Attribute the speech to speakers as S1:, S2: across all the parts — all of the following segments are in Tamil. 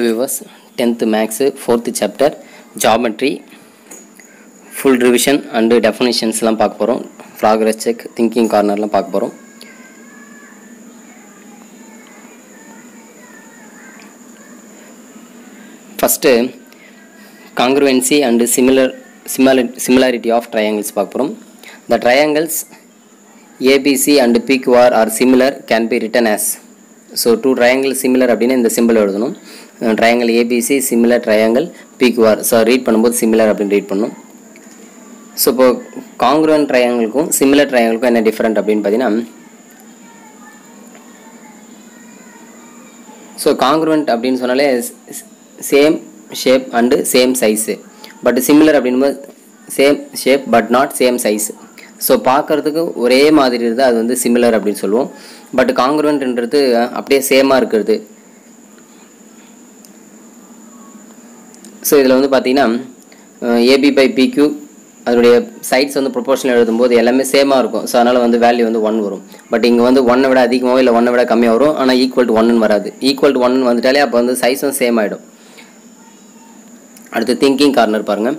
S1: Viewers tenth maths fourth chapter geometry full revision and டெஃபினிஷன்ஸ்லாம் பார்க்க போகிறோம் ப்ராக்ரஸ் செக் திங்கிங் கார்னர்லாம் பார்க்க போகிறோம் first congruency and similar similar similarity of triangles பார்க்க போகிறோம் the triangles A B C and P Q R are similar can be written as so two triangle similar அப்படின்னு இந்த சிம்பிள் எழுதணும் triangle A B C similar triangle P Q R so read பண்ணும்போது சிமிலர் அப்படின்னு ரீட் பண்ணணும் ஸோ இப்போ காங்க்ருவன் ட்ரையாங்கிளுக்கும் சிமிலர் ட்ரையாங்கிளுக்கும் என்ன டிஃப்ரெண்ட் அப்படின்னு பார்த்தீங்கன்னா ஸோ காங்க்ருவன்ட் அப்படின்னு சொன்னாலே same shape and same size but similar அப்படின்போது same shape but not same size so பார்க்குறதுக்கு ஒரே மாதிரி இருந்தால் அது வந்து சிமிலர் அப்படின்னு சொல்லுவோம் பட் காங்க்ருவன்ட்ன்றது அப்படியே சேமாக இருக்கிறது ஸோ இதில் வந்து பார்த்தீங்கன்னா ஏபி பை பிக்யூ அதனுடைய சைட்ஸ் வந்து ப்ரொபோர்ஷனல் எழுதும்போது எல்லாமே சேமாக இருக்கும் ஸோ அதனால் வந்து வேல்யூ வந்து ஒன் வரும் பட் இங்கே வந்து ஒன்னை விட அதிகமாகவோ இல்லை ஒன்னை விட கம்மியாக வரும் ஆனால் ஈக்குவல் டு ஒன்னு வராது ஈக்குவல் டு ஒன்னு வந்துட்டாலே அப்போ வந்து சைஸும் சேம் ஆகிடும் அடுத்து திங்கிங் கார்னர் பாருங்கள்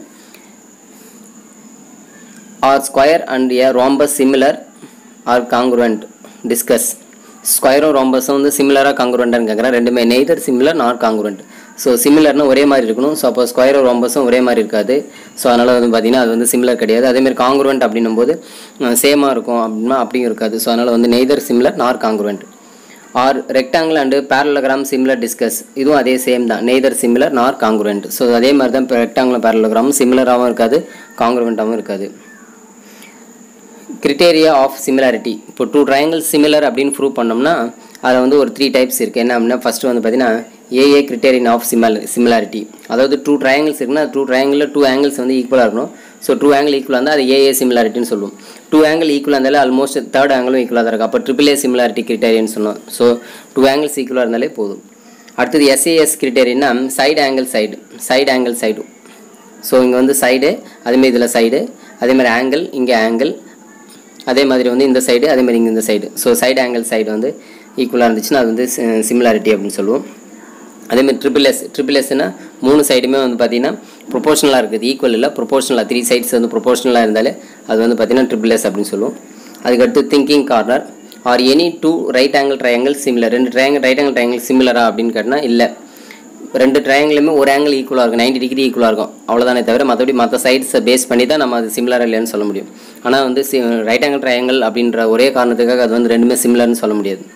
S1: are square and a rhombus similar or congruent discuss ஸ்கொயரும் ரோம்பஸும் வந்து சிமிலராக காங்க்ருவெண்ட்னு கேட்குறேன் ரெண்டுமே neither similar not congruent so சிமிலர்னா ஒரே மாதிரி இருக்கணும் ஸோ அப்போ ஸ்கொயரும் ரோம்பஸும் ஒரே மாதிரி இருக்காது ஸோ அதனால் வந்து பார்த்திங்கன்னா அது வந்து சிமிலர் கிடையாது அதேமாதிரி காங்க்ருவெண்ட் அப்படின்னும் போது சேமாக இருக்கும் அப்படின்னா அப்படியும் இருக்காது ஸோ அதனால் வந்து neither similar nor congruent are rectangle and parallelogram similar discuss இதுவும் அதே சேம் தான் neither similar nor congruent so அதே மாதிரி தான் இப்போ ரெக்டாங்கிள் பேரலோகிராமும் சிமிலராகவும் இருக்காது காங்க்ருவெண்ட்டாகவும் இருக்காது கிரிட்டேரியா ஆஃப் சிமிலாரிட்டி இப்போ டூ ட்ரையாங்கிள் சிமிலர் அப்படின்னு ப்ரூவ் பண்ணோம்னா அதில் வந்து ஒரு த்ரீ டைப்ஸ் இருக்குது என்ன அப்படின்னா ஃபஸ்ட்டு வந்து பார்த்தீங்கன்னா A A criterion of simil similarity அதாவது டூ ட்ரையாங்கிள்ஸ் இருக்குன்னா டூ ட்ரையாங்கிளில் டூ ஆங்கிள்ஸ் வந்து ஈக்குவலாக இருக்கணும் ஸோ டூ ஆங்கிள் ஈக்குவலாக இருந்தால் அது ஏஏ சிமிலாரிட்டின்னு சொல்லுவோம் டூ ஆங்கிள் ஈக்குவலாக இருந்தாலே ஆல்மோஸ்ட் தேர்ட் ஆங்கிளும் ஈக்குவலாக தான் இருக்குது அப்போ ட்ரிபிள் ஏ சிமிலாரிட்டி கிரிட்டேரியன் சொன்னோம் ஸோ டூ ஆங்கிள்ஸ் ஈக்குவலாக இருந்தாலே போதும் அடுத்தது எஸ்ஏஎஸ் கிரிட்டேரியன்னா side angle side side angle side so இங்கே வந்து சைடு அதேமாதிரி இதில் சைடு அதேமாதிரி ஆங்கிள் இங்கே ஆங்கிள் அதே மாதிரி வந்து இந்த சைடு அதே மாதிரி இங்கே இந்த side so side angle side வந்து ஈக்குவலாக இருந்துச்சுன்னா அது வந்து சிமிலாரிட்டி அப்படின்னு சொல்லுவோம் அதேமாதிரி ட்ரிபிள் எஸ் ட்ரிபிள் எஸ்னா மூணு சைடுமே வந்து பார்த்திங்கன்னா ப்ரொபோஷனலாக இருக்குது ஈக்குவல் இல்லை ப்ரொபோஷனலாக த்ரீ சைட்ஸ் வந்து ப்ரொபோஷனலாக இருந்தாலே அது வந்து பார்த்திங்கன்னா ட்ரிபிள் எஸ் அப்படின்னு சொல்லுவோம் அதுக்கடுத்து thinking corner are any two right angle triangle similar ரெண்டு ட்ரையாங்கிள் ரைட் ஆங்கிள் ட்ரையாங்கிள் சிமிலரா அப்படின்னு கேட்டால் இல்லை ரெண்டு ட்ரையாங்கிளுமே ஒரு ஆங்கிள் ஈக்குவலாக இருக்கும் நைன்டி டிகிரி ஈக்குவலாக இருக்கும் அவ்வளோதானே தவிர மற்றபடி மற்ற சைட்ஸை பேஸ் பண்ணி தான் நம்ம அது சிமிலராக இல்லைன்னு சொல்ல முடியும் ஆனால் வந்து சி ரைட் ஆங்கிள் ட்ரையாங்கிள் அப்படின்ற ஒரே காரணத்துக்காக அது வந்து ரெண்டுமே சிமிலர்னு சொல்ல முடியாது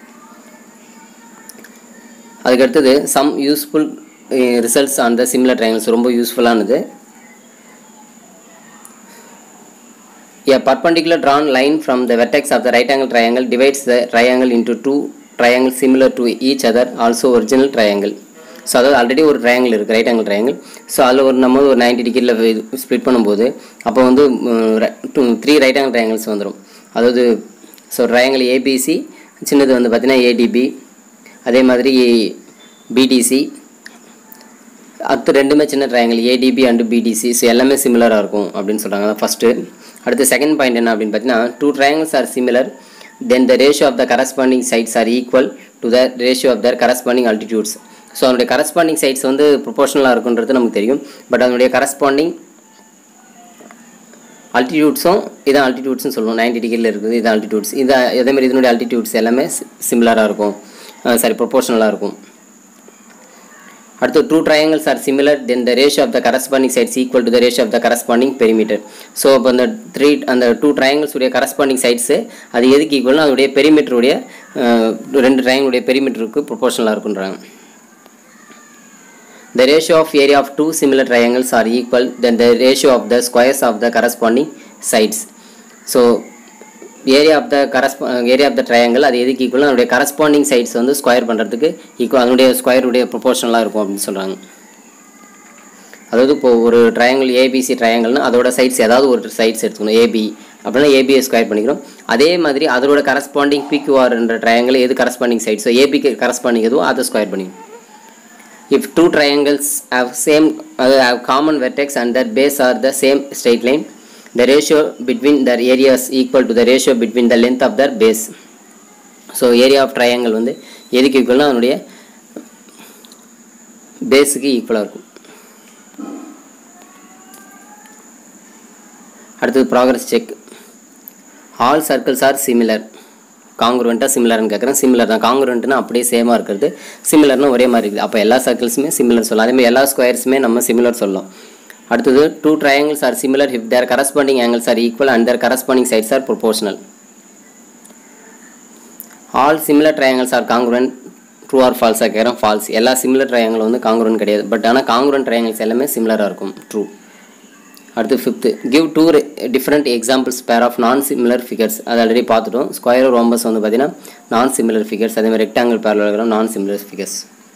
S1: அதுக்கடுத்தது some useful results on the similar triangles ரொம்ப யூஸ்ஃபுல்லானது A perpendicular drawn line from the vertex of the right angle triangle divides the triangle into two triangles similar to each other also original triangle ஸோ அதாவது ஆல்ரெடி ஒரு ட்ரையாங்கிள் இருக்குது ரைட் ஆங்கிள் ட்ரையாங்கிள் ஸோ அதில் ஒரு நம்ம ஒரு நைன்டி டிகிரியில் ஸ்ப்ளிட் பண்ணும்போது அப்போ வந்து two three right angle triangles வந்துடும் அதாவது ஸோ ட்ரையாங்கிள் ஏபிசி சின்னது வந்து பார்த்திங்கன்னா ஏடிபி அதே மாதிரி பிடிசி அடுத்து ரெண்டுமே சின்ன triangle A D B and B D C so எல்லாமே சிமிலராக இருக்கும் அப்படின்னு சொல்கிறாங்க அதான் ஃபஸ்ட்டு அடுத்து செகண்ட் பாயிண்ட் என்ன அப்படின்னு பார்த்தீங்கன்னா two triangles are similar then the ratio of the corresponding sides are equal to the ratio of their corresponding altitudes so அதனுடைய கரஸ்பாண்டிங் சைட்ஸ் வந்து ப்ரொபோஷனலாக இருக்குன்றது நமக்கு தெரியும் பட் அதனுடைய கரஸ்பாண்டிங் அல்டிடியூட்ஸும் இதான் அல்டிடியூட்ஸ்னு சொல்லுவோம் நைன்டி டிகிரியில் இருக்குது இது அல்டிடியூட்ஸ் இது அதேமாதிரி இதனுடைய அல்டிடியூட்ஸ் எல்லாமே சிமிலராக இருக்கும் சாரி ப்ரொபோஷனலாக இருக்கும் அடுத்து two triangles are similar then the ratio of the corresponding sides equal to the ratio of the corresponding perimeter so இப்போ அந்த த்ரீ அந்த டூ ட்ரையாங்கிள்ஸ் உடைய கரஸ்பாண்டிங் சைட்ஸு அது எதுக்கு ஈக்குவல்னா அதோடைய பெரிமீட்டருடைய ரெண்டு ட்ரையாங்கிளுடைய பெரிமீட்டருக்கு ப்ரொபோஷனலாக இருக்குன்றாங்க The ratio of area of two similar triangles are equal than the ratio of the squares of the corresponding sides. So area of the correspo area of the triangle அது எதுக்கு ஈக்குவல் அதனுடைய கரஸ்பாண்டிங் சைட்ஸ் வந்து ஸ்கொயர் பண்ணுறதுக்கு ஈக்குவல் அதனுடைய ஸ்கொயருடைய ப்ரொபோர்ஷனலாக இருக்கும் அப்படின்னு சொல்கிறாங்க அதாவது இப்போ ஒரு ட்ரையாங்கிள் ஏபிசி ட்ரையாங்கிள்னா அதோட சைட்ஸ் ஏதாவது ஒரு சைட்ஸ் எடுத்துக்கணும் ஏபி அப்படின்னா ஏபியை ஸ்கொயர் பண்ணிக்கிறோம் அதே மாதிரி அதோட கரஸ்பாண்டிங் பிக்யூஆர்ன்ற ட்ரையாங்கிள் எது கரஸ்பாண்டிங் சைட் ஸோ ஏபிக்கு கரஸ்பாண்டிங் எதுவோ அதை ஸ்கொயர் பண்ணிக்கணும் if two triangles have same uh, have common vertex and their base are the same straight line the ratio between their areas equal to the ratio between the length of their base so area of triangle வந்து எதுக்கு ஈக்குவல்னா அதனுடைய பேஸுக்கு ஈக்குவலாக இருக்கும் அடுத்தது progress check all circles are similar காங்குரண்ட்டாக சிமிலர்னு கேட்குறேன் சிமிலர் தான் காங்குரண்ட்னா அப்படியே சேமாக இருக்கிறது சிமிலர்னா ஒரே மாதிரி இருக்குது அப்போ எல்லா சர்க்கிள்ஸுமே சிமிலர் சொல்லலாம் அதே மாதிரி எல்லா ஸ்கொயர்ஸுமே நம்ம சிமிலர் சொல்லலாம் அடுத்தது two triangles are similar if their corresponding angles are equal and their corresponding sides are proportional all similar triangles are congruent true or ஃபால்ஸாக கேட்குறேன் ஃபால்ஸ் எல்லா சிமிலர் ட்ரையாங்கிள் வந்து காங்குரண்ட் கிடையாது பட் ஆனால் காங்குரண்ட் ட்ரையாங்கிள்ஸ் எல்லாமே சிமிலராக இருக்கும் ட்ரூ அடுத்து fifth give two different examples pair of non similar figures அது ஆல்ரெடி பார்த்துட்டோம் ஸ்கொயர் ரோம்பஸ் வந்து பார்த்தீங்கன்னா நான் சிமிலர் ஃபிகர்ஸ் அதே மாதிரி rectangle parallelogram non similar figures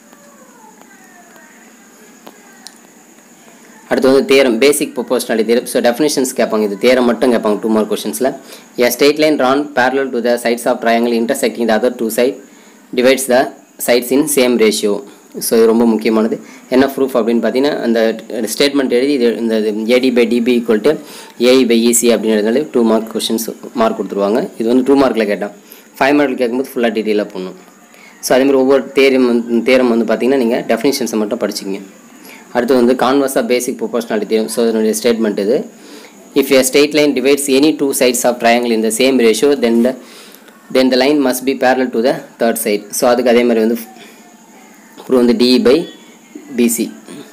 S1: அடுத்து வந்து theorem basic proportionality theorem so definitions கேட்பாங்க இது தேரம் மட்டும் கேட்பாங்க டூ மார்க் கொஷின்ஸில் a straight line drawn parallel to the sides of triangle intersecting the other two side divides the sides in same ratio so இது ரொம்ப முக்கியமானது என்ன ப்ரூஃப் அப்படின்னு பார்த்தீங்கன்னா அந்த ஸ்டேட்மெண்ட் எழுதி இது இந்த A D by D B equal to A E by E C அப்படின்றதுனால டூ மார்க் கொஷின்ஸ் மார்க் கொடுத்துருவாங்க இது வந்து டூ மார்க்கில் கேட்டான் ஃபைவ் மார்க்கில் கேட்கும்போது ஃபுல்லாக டீட்டெயிலாக பண்ணணும் ஸோ அதேமாதிரி ஒவ்வொரு தேரம் வந்து தேரம் வந்து பார்த்தீங்கன்னா நீங்கள் டெஃபினேஷன்ஸை மட்டும் படிச்சிங்க அடுத்து வந்து converse of basic proportionality theorem so இதனுடைய ஸ்டேட்மெண்ட் இது if a straight line divides any two sides of triangle in the same ratio then the then the line must be parallel to the third side so அதுக்கு அதே மாதிரி வந்து அப்புறம் வந்து டிஇ பை பிசி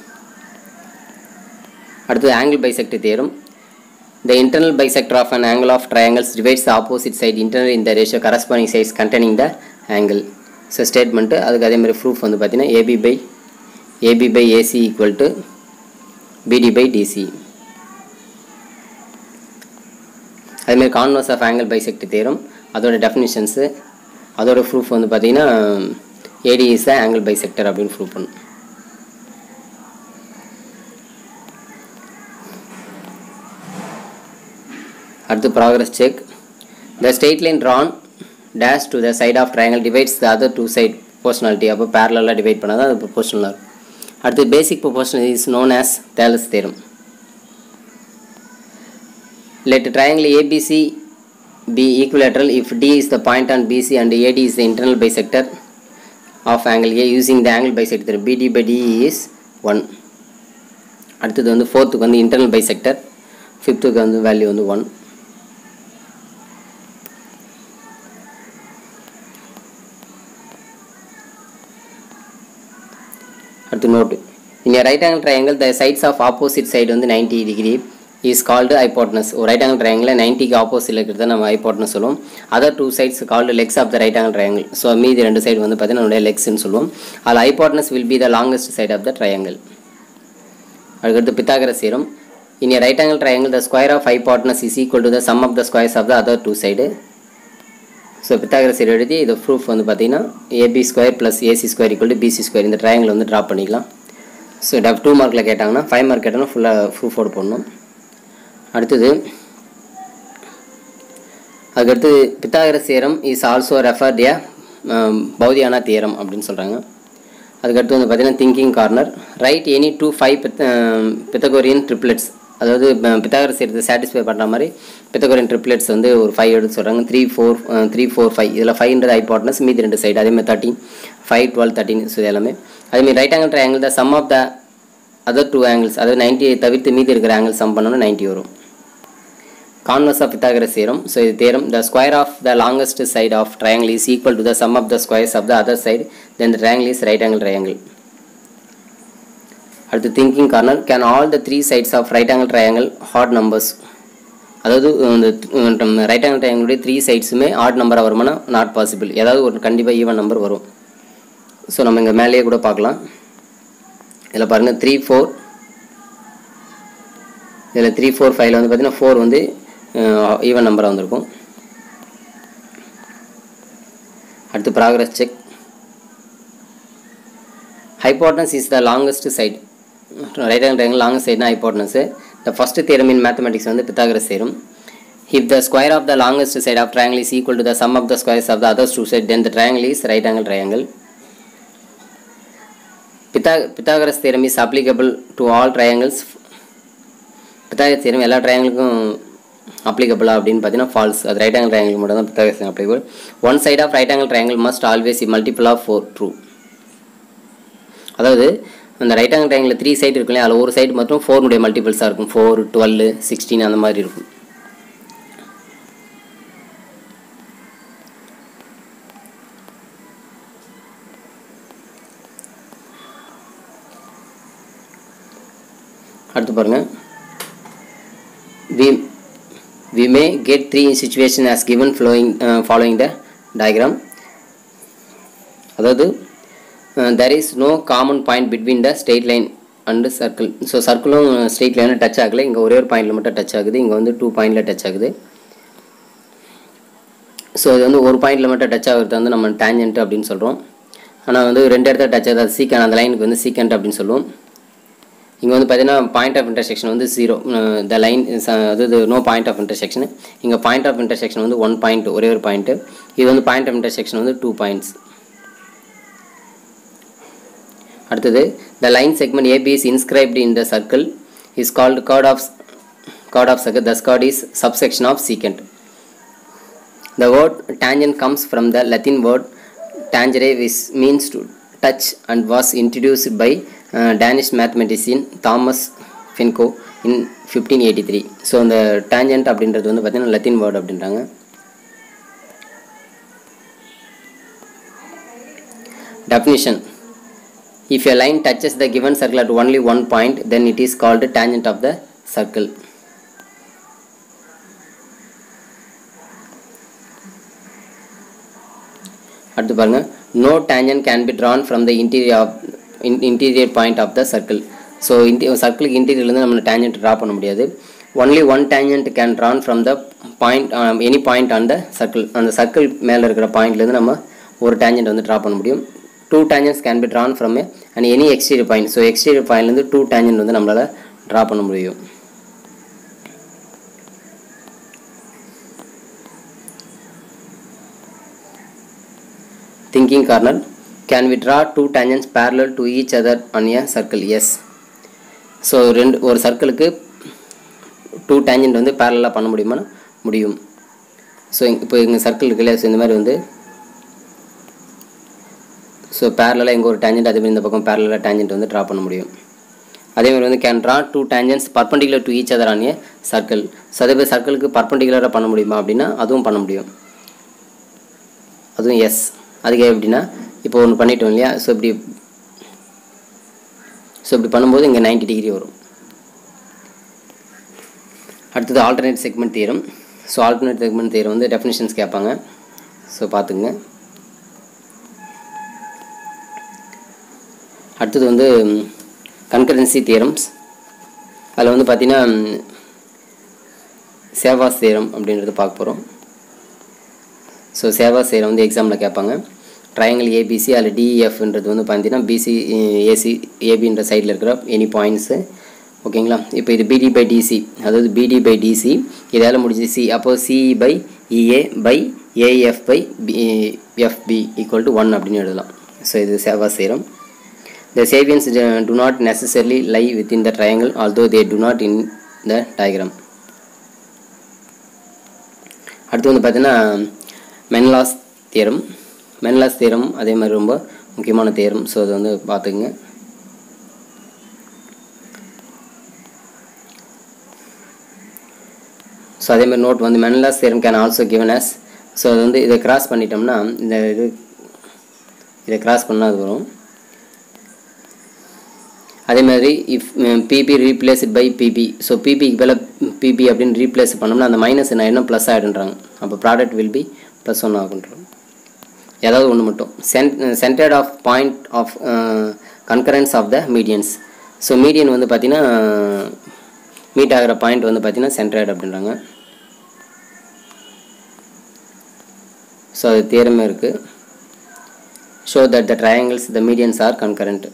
S1: அடுத்தது angle bisect theorem The internal bisector of an angle of triangles divides the opposite side internally in the ratio corresponding sides containing the angle. So statement அதுக்கு அதே மாதிரி ப்ரூஃப் வந்து பார்த்தீங்கன்னா A B by A B by A C equal to B D by D C அதேமாதிரி converse of angle bisect theorem அதோட டெஃபினிஷன்ஸு அதோட ப்ரூஃப் வந்து பார்த்தீங்கன்னா A D is the angle bisector அப்படின்னு ப்ரூவ் பண்ணும் அடுத்து progress check the straight line drawn dash to the side of triangle divides the other two side proportionality அப்போ பேரலாக டிவைட் பண்ணால் தான் அது ப்ரொபோஷனலாக இருக்கும் அடுத்து பேசிக் proportional is known as Thales theorem let triangle ABC be equilateral if D is the point on BC and AD is the internal bisector of angle A using the angle bisector BD by DE is 1 அடுத்தது வந்து ஃபோர்த்துக்கு வந்து இன்டர்னல் பைசெக்டர் ஃபிஃப்த்துக்கு வந்து வேல்யூ வந்து ஒன் அடுத்து note in right angle triangle the sides of opposite side வந்து 90 டிகிரி இஸ் கால்டு ஐபாட்னஸ் ஒரு ரைட் ஆங்கிள் ட்ரையாங்கில் நைன்ட்டிக்கு ஆப்போசிட்டில் இருக்கிறத நம்ம ஐபாட்னஸ் சொல்லுவோம் other two sides called legs of the right angle triangle so மீதி ரெண்டு சைடு வந்து பார்த்தீங்கன்னா நம்மளுடைய லெக்ஸ்னு சொல்லுவோம் அதில் hypotenuse will be the longest side of the triangle அதுக்கடுத்து Pythagoras theorem in right angle triangle the square of hypotenuse is equal to the sum of the squares of the other two side so Pythagoras theorem எழுதி இது ப்ரூஃப் வந்து பார்த்தீங்கன்னா A B square plus A C square equal to B C square இந்த ட்ரையாங்கிள் வந்து ட்ரா பண்ணிக்கலாம் ஸோ டப் டூ மார்க்கில் கேட்டாங்கன்னா ஃபைவ் மார்க் கேட்டாங்கன்னா ஃபுல்லாக ப்ரூஃபோடு போடணும் அடுத்தது அதுக்கடுத்து Pythagoras theorem is also referred a Baudhayana theorem அப்படின்னு சொல்கிறாங்க அதுக்கடுத்து வந்து பார்த்தீங்கன்னா thinking corner write any two five Pythagorean triplets அதாவது பித்தாகரஸ் தியரத்தை சாட்டிஸ்ஃபை பண்ணுற மாதிரி பித்தகோரியன் ட்ரிப்ளெட்ஸ் வந்து ஒரு ஃபைவ் எடுத்து சொல்கிறாங்க three four three four five இதில் ஃபைவ்ன்றது ஐபார்ட்னஸ் மீதி ரெண்டு சைடு அதேமாதிரி thirteen five twelve thirteen so எல்லாமே அதேமாதிரி right angle triangle the sum of the other two angles அதாவது நைன்ட்டி தவிர்த்து மீதி இருக்கிற ஆங்கிள் சம் பண்ணோன்னா நைன்ட்டி வரும் converse of Pythagoras theorem. So, the theorem the square of the longest side of triangle is equal to the sum of the squares of the other side, then the triangle is right angle triangle. அடுத்து thinking corner can all the three sides of right angle triangle odd numbers அதாவது இந்த ரைட் ஆங்கிள் ட்ரையாங்கிளுடைய த்ரீ சைட்ஸுமே ஆட் நம்பராக வருமானா நாட் பாசிபிள் ஏதாவது ஒரு கண்டிப்பாக ஈவன் நம்பர் வரும் ஸோ நம்ம இங்கே மேலேயே கூட பார்க்கலாம் இதில் பாருங்கள் த்ரீ ஃபோர் இதில் த்ரீ ஃபோர் ஃபைவ்ல வந்து பார்த்தீங்கன்னா ஃபோர் வந்து ஈவன் நம்பராக வந்திருக்கும் அடுத்து progress check hypotenuse is the longest side right hand triangle longest சைடுனா hypotenuse the first theorem in mathematics வந்து Pythagoras theorem if the square of the longest side of triangle is equal to the sum of the squares of the other two sides then the triangle is right angle triangle Pythag- Pythagoras theorem is applicable to all triangles Pythagoras theorem எல்லா ட்ரையாங்கிளுக்கும் அப்ளிகபிளா அப்படின்னு பார்த்தீங்கன்னா ஃபால்ஸ் அது ரைட் ஆங்கிள் ட்ரையாங்கிள் மட்டும் தான் Pythagoras applicable one side of right angle triangle must always multiple of four true அதாவது அந்த ரைட் ஆங்கிள் ட்ரையாங்கில் த்ரீ சைடு இருக்கும் இல்லையா அதில் ஒரு சைடு மட்டும் ஃபோர்னுடைய மல்டிபிள்ஸாக இருக்கும் ஃபோர் டுவெல் சிக்ஸ்டீன் அந்த மாதிரி இருக்கும் அடுத்து பாருங்கள் we we may get three situation as given flowing uh, following the diagram அதாவது there is no common point between the straight line and circle so சர்க்கிளும் ஸ்ட்ரெயிட் லைனும் டச் ஆகலை இங்கே ஒரே ஒரு பாயிண்டில் மட்டும் டச் ஆகுது இங்கே வந்து டூ பாயிண்டில் டச் ஆகுது ஸோ இது வந்து ஒரு பாயிண்டில் மட்டும் டச் ஆகிறது வந்து நம்ம டேஞ்சன்ட் அப்படின்னு சொல்கிறோம் ஆனால் வந்து ரெண்டு இடத்துல டச் ஆகுது அது சீக்கன் அந்த லைனுக்கு வந்து சீக்கண்ட் அப்படின்னு சொல்லுவோம் இங்கே வந்து பார்த்தீங்கன்னா பாயிண்ட் ஆஃப் இன்டர்செக்ஷன் வந்து ஜீரோ த லைன் அதாவது நோ பாயிண்ட் ஆஃப் இன்டர்செக்ஷன் இங்கே பாயிண்ட் ஆஃப் இன்டர்செக்ஷன் வந்து ஒன் பாயிண்ட் ஒரே ஒரு பாயிண்ட்டு இது வந்து பாயிண்ட் ஆஃப் இன்டர்செக்ஷன் வந்து டூ பாயிண்ட்ஸ் அடுத்தது the line segment AB is inscribed in the circle is called chord of chord of circle thus chord is subsection of secant The word tangent comes from the Latin word tangere which means to touch and was introduced by uh, Danish mathematician Thomas Finko in 1583. So அந்த tangent அப்படின்றது வந்து பார்த்தீங்கன்னா லத்தின் வேர்ட் அப்படின்றாங்க definition if a line touches the given circle at only one point then it is called tangent of the circle அடுத்து பாருங்க no tangent can be drawn from the interior of interior point of the circle so இன்டி சர்க்கிளுக்கு இன்டீரியர்லேருந்து நம்ம டேஞ்சன்ட் ட்ரா பண்ண முடியாது only one tangent can drawn from the point any point on the circle அந்த சர்க்கிள் மேலே இருக்கிற பாயிண்ட்லேருந்து நம்ம ஒரு டேஞ்சன்ட் வந்து ட்ரா பண்ண முடியும் two tangents can be drawn from and any exterior point so exterior பாயிண்ட்லேருந்து டூ டேஞ்சன்ட் வந்து நம்மளால் ட்ரா பண்ண முடியும் thinking corner can we draw two tangents parallel to each other on a circle yes so ரெண்டு ஒரு சர்க்கிளுக்கு டூ டேஞ்சன்ட் வந்து பேரலாக பண்ண முடியுமா முடியும் ஸோ இப்போ இங்கே சர்க்கிள் இருக்கு இல்லையா ஸோ இந்த மாதிரி வந்து ஸோ பேரலாக இங்கே ஒரு டேஞ்சன்ட் அதே மாதிரி இந்த பக்கம் பேரலாக டேஞ்சன்ட் வந்து ட்ரா பண்ண முடியும் அதே மாதிரி வந்து can draw two tangents perpendicular to each other on a circle so அதே மாதிரி சர்க்கிளுக்கு பர்பண்டிகுலராக பண்ண முடியுமா அப்படின்னா அதுவும் பண்ண முடியும் அதுவும் எஸ் அதுக்கு எப்படின்னா இப்போ ஒன்று பண்ணிட்டோம் இல்லையா ஸோ இப்படி ஸோ இப்படி பண்ணும்போது இங்கே 90 டிகிரி வரும் அடுத்தது alternate segment theorem so alternate segment theorem வந்து டெஃபினிஷன்ஸ் கேட்பாங்க ஸோ பார்த்துங்க அடுத்தது வந்து கன்கரன்சி தியரம்ஸ் அதில் வந்து பார்த்தீங்கன்னா சேவாஸ் தியரம் அப்படின்றது பார்க்க போகிறோம் ஸோ சேவா சேரம் வந்து எக்ஸாமில் கேட்பாங்க ட்ரையாங்கிள் ஏபிசி அதில் டிஇஎஃப்ன்றது வந்து பார்த்தீங்கன்னா பிசி ஏசி ஏபின்ற சைடில் இருக்கிற எனி பாயிண்ட்ஸு ஓகேங்களா இப்போ இது பிடி பை டிசி அதாவது பிடி பை டிசி இதால் முடிஞ்சு சி அப்போது CE by EA by AF by FB equal to one அப்படின்னு எழுதலாம் ஸோ இது Seva சேரம் The sapiens uh, do not necessarily lie within the triangle although they do not in the diagram. அடுத்து வந்து பார்த்தீங்கன்னா மென்லாஸ் தியரம் மென்லாஸ் தியரம் அதே மாதிரி ரொம்ப முக்கியமான தியரம் ஸோ அதை வந்து பார்த்துக்குங்க ஸோ அதே மாதிரி நோட் வந்து Menelaus theorem can also given as so அது வந்து இதை கிராஸ் பண்ணிட்டோம்னா இந்த இது இதை கிராஸ் பண்ணால் அது வரும் அதே மாதிரி if PP replaced by PP so பிபிக்கு பதில் பிபி அப்படின்னு ரீப்ளேஸ் பண்ணோம்னா அந்த மைனஸ் என்ன என்ன ப்ளஸ் ஆகிடுன்றாங்க அப்போ product will be plus one ஆகுன்றோம் ஏதாவது ஒன்று மட்டும் cent centered of point of concurrence of the medians so median வந்து பார்த்தீங்கன்னா மீட் ஆகிற பாயிண்ட் வந்து பார்த்தீங்கன்னா சென்டர்ட் அப்படின்றாங்க ஸோ அது தேரமே இருக்குது show that the triangles the medians are concurrent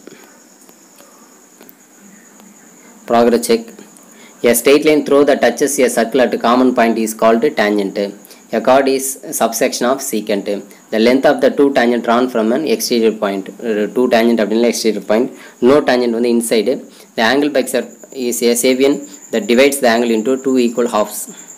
S1: progress check a straight line through that touches a circle at a common point is called tangent a chord is subsection of secant the length of the two tangent drawn from an exterior point uh, two tangent அப்படின்னா exterior point no tangent வந்து inside the angle by is a savian that divides the angle into two equal halves